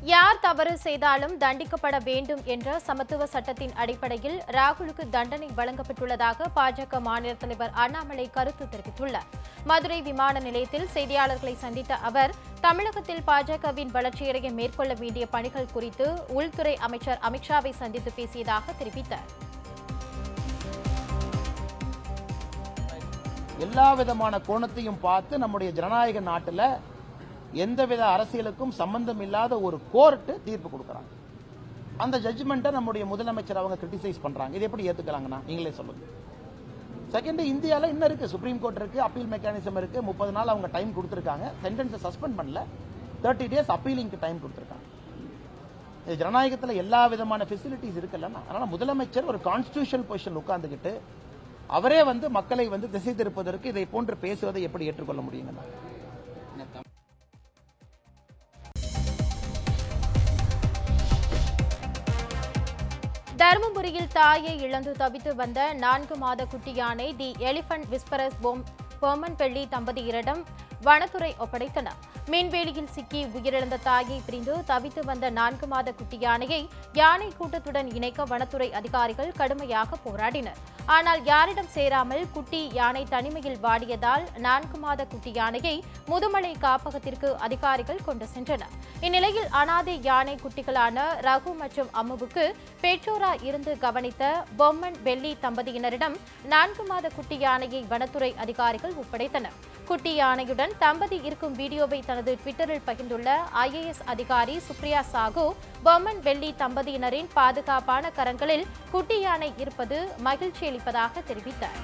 யார் தவறு செய்தாலும் தண்டிக்கப்பட வேண்டும் என்ற சமத்துவ சட்டத்தின் அடிப்படையில் ராகுலுக்கு தண்டனை வழங்கப்பட்டுள்ளதாக பாஜக மாநில தலைவர் அண்ணாமலை கருத்து தெரிவித்துள்ளார் மதுரை விமான நிலையத்தில் செய்தியாளர்களை சந்தித்த அவர் தமிழகத்தில் பாஜகவின் வளர்ச்சியடைய மேற்கொள்ள வேண்டிய பணிகள் குறித்து உள்துறை அமைச்சர் அமித்ஷாவை சந்தித்து பேசியதாக தெரிவித்தார் எல்லா விதமான கோணத்தையும் பார்த்து நம்முடைய ஜனநாயக நாட்டில் எந்தவித அரசியலுக்கும் சம்பந்தம் இல்லாத ஒரு கோர்ட்டு தீர்ப்பு கொடுக்குறாங்க அந்த ஜட்ஜ்மெண்ட்டை நம்முடைய முதலமைச்சர் அவங்க கிரிட்டிசைஸ் பண்றாங்க இது எப்படி ஏத்துக்கலாங்கண்ணா நீங்களே சொல்லுங்க செகண்ட் இந்தியாவில் இன்னும் இருக்கு சுப்ரீம் கோர்ட் இருக்கு அப்பீல் மெக்கானிசம் இருக்கு முப்பது நாள் அவங்க டைம் கொடுத்துருக்காங்க சென்டென்ஸை சஸ்பெண்ட் பண்ணல தேர்ட்டி டேஸ் அப்பீலிங்க்கு டைம் கொடுத்துருக்காங்க இது ஜனநாயகத்தில் எல்லா விதமான ஃபெசிலிட்டிஸ் இருக்குல்லண்ணா அதனால முதலமைச்சர் ஒரு கான்ஸ்டியூஷனல் பொசிஷன் உட்கார்ந்துக்கிட்டு அவரே வந்து மக்களை வந்து திசை திருப்பதற்கு இதை போன்று பேசுவதை எப்படி ஏற்றுக்கொள்ள முடியுங்கண்ணா தருமபுரியில் தாயை இழந்து தவித்து வந்த நான்கு மாத குட்டி யானை தி எலிபென்ட் விஸ்பரஸ் போம் பொம்மன்பள்ளி தம்பதியரிடம் வனத்துறை ஒப்படைத்தனர் மீன்வேலியில் சிக்கி உயிரிழந்த தாயை பிரிந்து தவித்து வந்த நான்கு மாத குட்டி யானையை யானை கூட்டத்துடன் இணைக்க வனத்துறை அதிகாரிகள் கடுமையாக போராடினர் ஆனால் யாரிடம் சேராமல் குட்டி யானை தனிமையில் வாடியதால் நான்கு மாத குட்டி யானையை முதுமலை காப்பகத்திற்கு அதிகாரிகள் கொண்டு சென்றனர் இந்நிலையில் அனாதை யானை குட்டிகளான ரகு மற்றும் அம்முவுக்கு பெற்றோரா இருந்து கவனித்த பொம்மன் வெள்ளி தம்பதியினரிடம் நான்கு மாத குட்டி யானையை வனத்துறை அதிகாரிகள் ஒப்படைத்தனர் குட்டி யானையுடன் தம்பதி இருக்கும் வீடியோவை தனது ட்விட்டரில் பகிர்ந்துள்ள ஐஏஎஸ் அதிகாரி சுப்ரியா சாகு பொம்மன் வெள்ளி தம்பதியினரின் பாதுகாப்பான கரங்களில் குட்டி யானை இருப்பது மகிழ்ச்சி அளிப்பதாக தெரிவித்தார்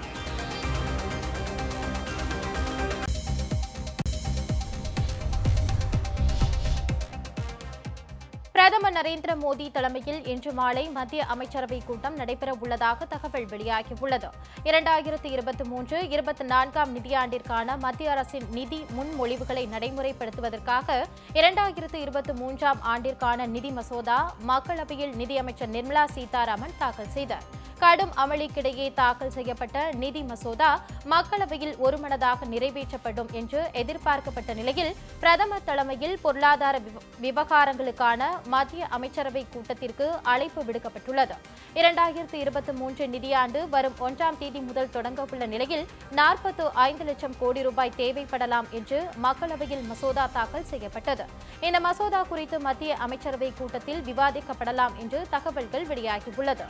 பிரதமர் நரேந்திர மோடி தலைமையில் இன்று மாலை மத்திய அமைச்சரவை கூட்டம் நடைபெற உள்ளதாக தகவல் வெளியாகியுள்ளது இரண்டாயிரத்து இருபத்தி மூன்று இருபத்தி நான்காம் நிதியாண்டிற்கான மத்திய அரசின் நிதி முன்மொழிவுகளை நடைமுறைப்படுத்துவதற்காக இரண்டாயிரத்து இருபத்தி மூன்றாம் ஆண்டிற்கான நிதி மசோதா மக்களவையில் நிதியமைச்சர் நிர்மலா சீதாராமன் தாக்கல் செய்தார் கடும் அமளிக்கிடையே தாக்கல் செய்யப்பட்ட நிதி மசோதா மக்களவையில் ஒருமனதாக நிறைவேற்றப்படும் என்று எதிர்பார்க்கப்பட்ட நிலையில் பிரதமர் தலைமையில் பொருளாதார விவ- விவகாரங்களுக்கான மத்திய அமைச்சரவை கூட்டத்திற்கு அழைப்பு விடுக்கப்பட்டுள்ளது இரண்டாயிரத்து இருபத்தி மூன்று நிதியாண்டு வரும் ஒன்றாம் தேதி முதல் தொடங்கவுள்ள நிலையில் நாற்பத்து ஐந்து லட்சம் கோடி ரூபாய் தேவைப்படலாம் என்று மக்களவையில் மசோதா தாக்கல் செய்யப்பட்டது இந்த மசோதா குறித்து மத்திய அமைச்சரவை கூட்டத்தில் விவாதிக்கப்படலாம் என்று தகவல்கள் வெளியாகியுள்ளது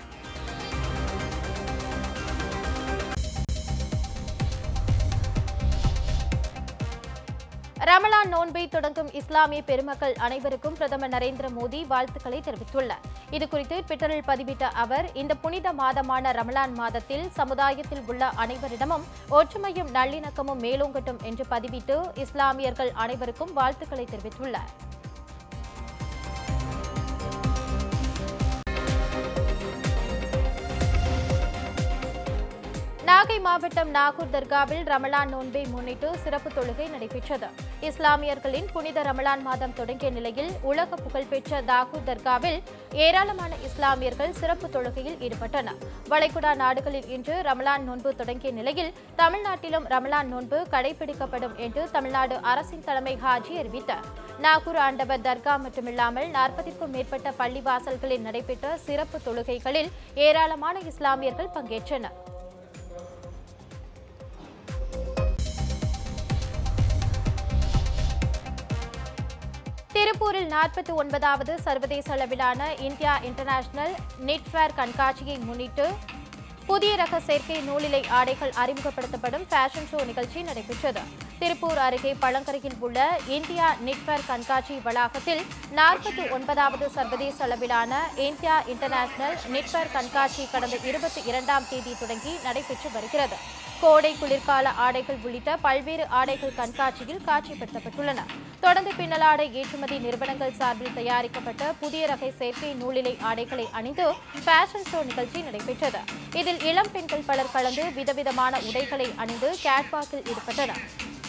ரமலான் நோன்பை தொடங்கும் இஸ்லாமிய பெருமக்கள் அனைவருக்கும் பிரதமர் நரேந்திர மோடி வாழ்த்துக்களை தெரிவித்துள்ளார் இதுகுறித்து ட்விட்டரில் பதிவிட்ட அவர் இந்த புனித மாதமான ரமலான் மாதத்தில் சமுதாயத்தில் உள்ள அனைவரிடமும் ஒற்றுமையும் நல்லிணக்கமும் மேலோங்கட்டும் என்று பதிவிட்டு இஸ்லாமியர்கள் அனைவருக்கும் வாழ்த்துக்களை தெரிவித்துள்ளார் நாகை மாவட்டம் நாகூர் தர்காவில் ரமலான் நோன்பை முன்னிட்டு சிறப்பு தொழுகை நடைபெற்றது இஸ்லாமியர்களின் புனித ரமலான் மாதம் தொடங்கிய நிலையில் உலக புகழ்பெற்ற தாகூர் தர்காவில் ஏராளமான இஸ்லாமியர்கள் சிறப்பு தொழுகையில் ஈடுபட்டனர் வளைகுடா நாடுகளில் இன்று ரமலான் நோன்பு தொடங்கிய நிலையில் தமிழ்நாட்டிலும் ரமலான் நோன்பு கடைபிடிக்கப்படும் என்று தமிழ்நாடு அரசின் தலைமை ஹாஜி அறிவித்தார் நாகூர் ஆண்டவர் தர்கா மட்டுமில்லாமல் நாற்பதிற்கும் மேற்பட்ட பள்ளிவாசல்களில் நடைபெற்ற சிறப்பு தொழுகைகளில் ஏராளமான இஸ்லாமியர்கள் பங்கேற்றனர் திருப்பூரில் நாற்பத்தி ஒன்பதாவது சர்வதேச அளவிலான இந்தியா இன்டர்நேஷனல் நிட்ஃபேர் கண்காட்சியை முன்னிட்டு புதிய ரக செயற்கை நூலிலை ஆடைகள் அறிமுகப்படுத்தப்படும் ஃபேஷன் ஷோ நிகழ்ச்சி நடைபெற்றது திருப்பூர் அருகே பழங்கரையில் உள்ள இந்தியா நிட்ஃபேர் கண்காட்சி வளாகத்தில் நாற்பத்தி ஒன்பதாவது சர்வதேச அளவிலான இந்தியா இன்டர்நேஷனல் நிட்ஃபேர் கண்காட்சி கடந்த இருபத்தி இரண்டாம் தேதி தொடங்கி நடைபெற்று வருகிறது கோடை குளிர்கால ஆடைகள் உள்ளிட்ட பல்வேறு ஆடைகள் கண்காட்சியில் காட்சிப்படுத்தப்பட்டுள்ளன தொடர்ந்து பின்னலாடை ஏற்றுமதி நிறுவனங்கள் சார்பில் தயாரிக்கப்பட்ட புதிய ரகை செயற்கை நூலிலை ஆடைகளை அணிந்து ஃபேஷன் ஷோ நிகழ்ச்சி நடைபெற்றது இதில் இளம் பெண்கள் பலர் கலந்து விதவிதமான உடைகளை அணிந்து கேட்வாக்கில் ஈடுபட்டனர்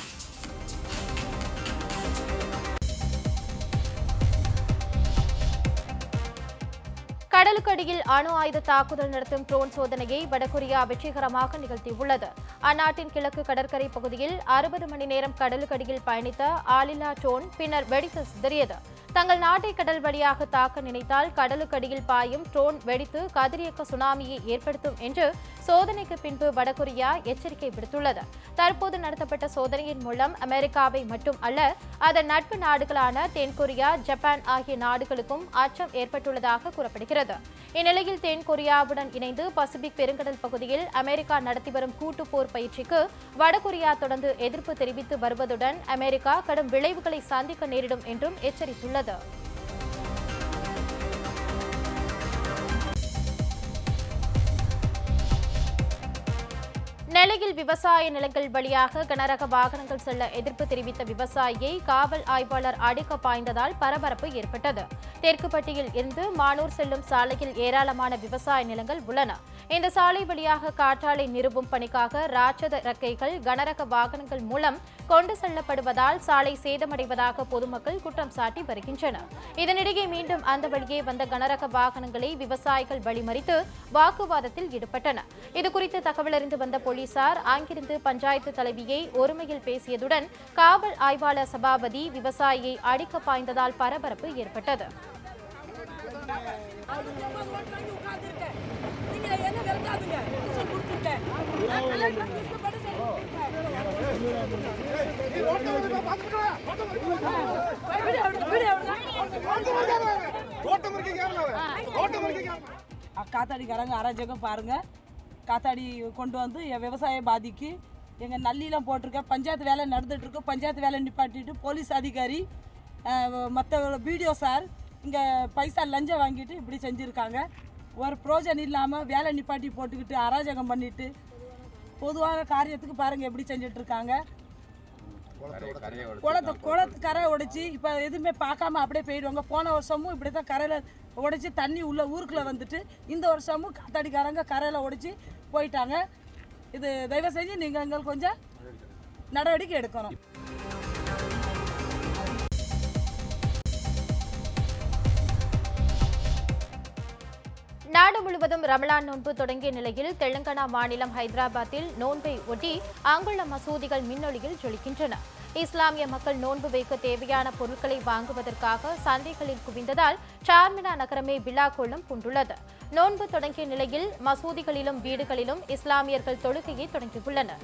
கடலுக்கடியில் அணு ஆயுத தாக்குதல் நடத்தும் ட்ரோன் சோதனையை வடகொரியா வெற்றிகரமாக நிகழ்த்தியுள்ளது அந்நாட்டின் கிழக்கு கடற்கரை பகுதியில் அறுபது மணி நேரம் கடலுக்கடியில் பயணித்த ஆளில்லா ட்ரோன் பின்னர் வெடித்து சிதறியது தங்கள் நாட்டை கடல் வழியாக தாக்க நினைத்தால் கடலுக்கடியில் பாயும் ட்ரோன் வெடித்து கதிரியக்க சுனாமியை ஏற்படுத்தும் என்று சோதனைக்கு பின்பு வடகொரியா எச்சரிக்கை விடுத்துள்ளது தற்போது நடத்தப்பட்ட சோதனையின் மூலம் அமெரிக்காவை மட்டும் அல்ல அதன் நட்பு நாடுகளான தென்கொரியா ஜப்பான் ஆகிய நாடுகளுக்கும் அச்சம் ஏற்பட்டுள்ளதாக கூறப்படுகிறது இந்நிலையில் தென்கொரியாவுடன் இணைந்து பசிபிக் பெருங்கடல் பகுதியில் அமெரிக்கா நடத்தி வரும் கூட்டு போர் பயிற்சிக்கு வடகொரியா தொடர்ந்து எதிர்ப்பு தெரிவித்து வருவதுடன் அமெரிக்கா கடும் விளைவுகளை சந்திக்க நேரிடும் என்றும் எச்சரித்துள்ளது நெல்லையில் விவசாய நிலங்கள் வழியாக கனரக வாகனங்கள் செல்ல எதிர்ப்பு தெரிவித்த விவசாயியை காவல் ஆய்வாளர் அடிக்க பாய்ந்ததால் பரபரப்பு ஏற்பட்டது தெற்குப்பட்டியில் இருந்து மானூர் செல்லும் சாலையில் ஏராளமான விவசாய நிலங்கள் உள்ளன இந்த சாலை வழியாக காற்றாலை நிறுவும் பணிக்காக ராட்சத ரக்கைகள் கனரக வாகனங்கள் மூலம் கொண்டு செல்லப்படுவதால் சாலை சேதமடைவதாக பொதுமக்கள் குற்றம் சாட்டி வருகின்றனர் இதனிடையே மீண்டும் அந்த வழியே வந்த கனரக வாகனங்களை விவசாயிகள் வழிமறித்து வாக்குவாதத்தில் ஈடுபட்டனர் இதுகுறித்து தகவல் அறிந்து வந்த போலீசார் அங்கிருந்து பஞ்சாயத்து தலைவியை ஒருமையில் பேசியதுடன் காவல் ஆய்வாளர் சபாபதி விவசாயியை அடிக்க பாய்ந்ததால் பரபரப்பு ஏற்பட்டது நீங்க என்ன விரட்டாதுங்க டியூஷன் கொடுத்துருக்கேன் நான் நல்லா கஷ்டப்பட்டு காத்தாடிக்காரங்க அராஜகம் பாருங்க காத்தாடி கொண்டு வந்து என் விவசாயம் பாதிக்கு எங்கள் நல்லிலாம் போட்டிருக்கேன் பஞ்சாயத்து வேலை நடந்துட்டு இருக்கு பஞ்சாயத்து வேலை நிப்பாட்டிட்டு போலீஸ் அதிகாரி மற்ற பிடிஓ சார் இங்கே பைசா லஞ்சம் வாங்கிட்டு இப்படி செஞ்சுருக்காங்க ஒரு ப்ரோஜனம் இல்லாமல் வேலை நிப்பாட்டி போட்டுக்கிட்டு அராஜகம் பண்ணிட்டு பொதுவாக காரியத்துக்கு பாருங்கள் எப்படி செஞ்சுட்டு இருக்காங்க குளத்தை குளத்து கரை உடைச்சி இப்போ எதுவுமே பார்க்காம அப்படியே போயிடுவாங்க போன வருஷமும் இப்படி தான் கரையில் உடைச்சி தண்ணி உள்ள ஊருக்குள்ளே வந்துட்டு இந்த வருஷமும் காத்தாடிக்காரங்க கரையில் உடைச்சி போயிட்டாங்க இது தயவு செஞ்சு நீங்கள் எங்களுக்கு கொஞ்சம் நடவடிக்கை எடுக்கணும் நாடு முழுவதும் ரமலான் நோன்பு தொடங்கிய நிலையில் தெலுங்கானா மாநிலம் ஹைதராபாத்தில் நோன்பை ஒட்டி அங்குள்ள மசூதிகள் மின்னொளியில் ஜொலிக்கின்றன இஸ்லாமிய மக்கள் நோன்பு வைக்க தேவையான பொருட்களை வாங்குவதற்காக சந்தைகளில் குவிந்ததால் சார்மினா நகரமே விழா கோலம் பூண்டுள்ளது நோன்பு தொடங்கிய நிலையில் மசூதிகளிலும் வீடுகளிலும் இஸ்லாமியர்கள் தொழுகையை தொடங்கியுள்ளனர்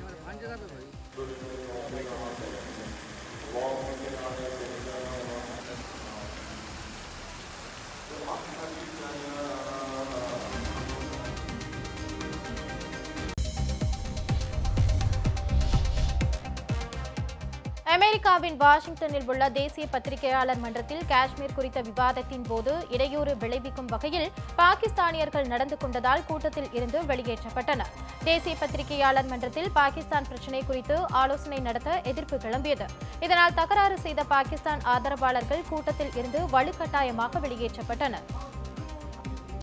அமெரிக்காவின் வாஷிங்டனில் உள்ள தேசிய பத்திரிகையாளர் மன்றத்தில் காஷ்மீர் குறித்த விவாதத்தின் போது இடையூறு விளைவிக்கும் வகையில் பாகிஸ்தானியர்கள் நடந்து கொண்டதால் கூட்டத்தில் இருந்து வெளியேற்றப்பட்டனர் தேசிய பத்திரிகையாளர் மன்றத்தில் பாகிஸ்தான் பிரச்சினை குறித்து ஆலோசனை நடத்த எதிர்ப்பு கிளம்பியது இதனால் தகராறு செய்த பாகிஸ்தான் ஆதரவாளர்கள் கூட்டத்தில் இருந்து வலுக்கட்டாயமாக வெளியேற்றப்பட்டனர்